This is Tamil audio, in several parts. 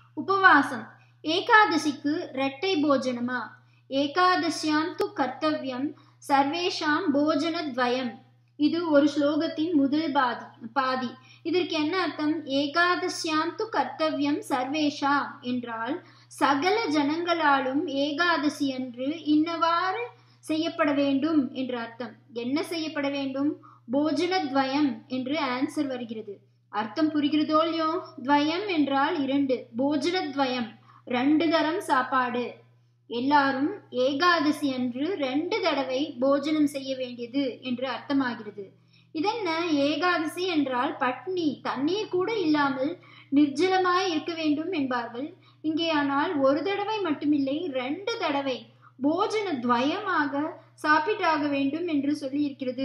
உபவாசம் ஏகாதசிக்கு இரட்டை போஜனமா ஏகாதசியாம் து கர்த்தவ்யம் சர்வேஷாம் போஜனத்வயம் இது ஒரு ஸ்லோகத்தின் முதல் பாதி பாதி இதற்கு என்ன அர்த்தம் ஏகாதசியாம் து கர்த்தவ்யம் சர்வேஷாம் என்றால் சகல ஜனங்களாலும் ஏகாதசி அன்று இன்னவாறு செய்யப்பட வேண்டும் என்று அர்த்தம் என்ன செய்யப்பட வேண்டும் போஜனத்வயம் என்று ஆன்சர் வருகிறது அர்த்தம் புரிகிறதோ இல்லையோ துவயம் என்றால் இரண்டு போஜனத்வயம் ரெண்டு தரம் சாப்பாடு எல்லாரும் ஏகாதசி அன்று ரெண்டு தடவை போஜனம் செய்ய வேண்டியது என்று அர்த்தமாகிறது இதென்ன ஏகாதசி என்றால் பட்னி தண்ணீர் கூட இல்லாமல் நிர்ஜலமாய் இருக்க வேண்டும் என்பார்கள் இங்கே ஆனால் ஒரு தடவை மட்டுமில்லை ரெண்டு தடவை போஜன துவயமாக சாப்பிட்டாக வேண்டும் என்று சொல்லி இருக்கிறது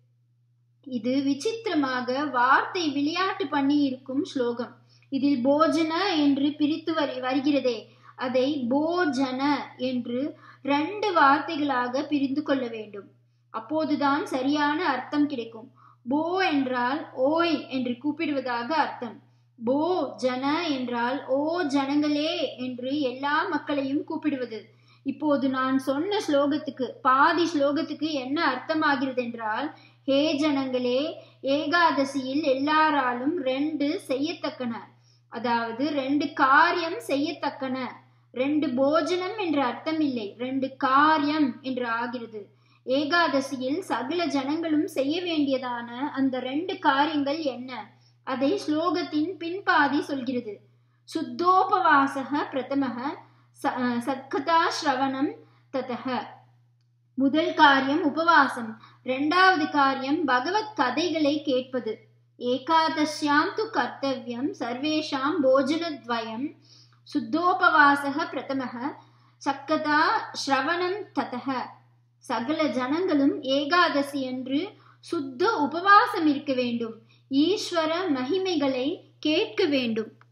இது விசித்திரமாக வார்த்தை விளையாட்டு பண்ணி இருக்கும் ஸ்லோகம் இதில் போஜன என்று பிரித்து வரி வருகிறதே அதை போஜன என்று ரெண்டு வார்த்தைகளாக பிரிந்து கொள்ள வேண்டும் அப்போதுதான் சரியான அர்த்தம் கிடைக்கும் போ என்றால் ஓய் என்று கூப்பிடுவதாக அர்த்தம் போ ஜன என்றால் ஓ ஜனங்களே என்று எல்லா மக்களையும் கூப்பிடுவது இப்போது நான் சொன்ன ஸ்லோகத்துக்கு பாதி ஸ்லோகத்துக்கு என்ன அர்த்தமாகிறது என்றால் ஹே ஜனங்களே ஏகாதசியில் எல்லாராலும் ரெண்டு செய்யத்தக்கன அதாவது ரெண்டு காரியம் செய்யத்தக்கன ரெண்டு போஜனம் என்ற அர்த்தம் இல்லை ரெண்டு காரியம் என்று ஆகிறது ஏகாதசியில் சகல ஜனங்களும் செய்ய வேண்டியதான அந்த ரெண்டு காரியங்கள் என்ன அதை ஸ்லோகத்தின் பின்பாதி சொல்கிறது சுத்தோபவாசக பிரதமக சத்கதா ஸ்ரவணம் ததக முதல் காரியம் உபவாசம் இரண்டாவது காரியம் பகவத் கதைகளை கேட்பது ஏகாதசியாம் து கர்த்தவியம் சர்வேஷாம் போஜனத்வயம் சுத்தோபவாசக பிரதமக சக்கதா ஸ்ரவணம் ததக சகல ஜனங்களும் ஏகாதசி என்று சுத்த உபவாசம் இருக்க வேண்டும் ஈஸ்வர மகிமைகளை கேட்க வேண்டும்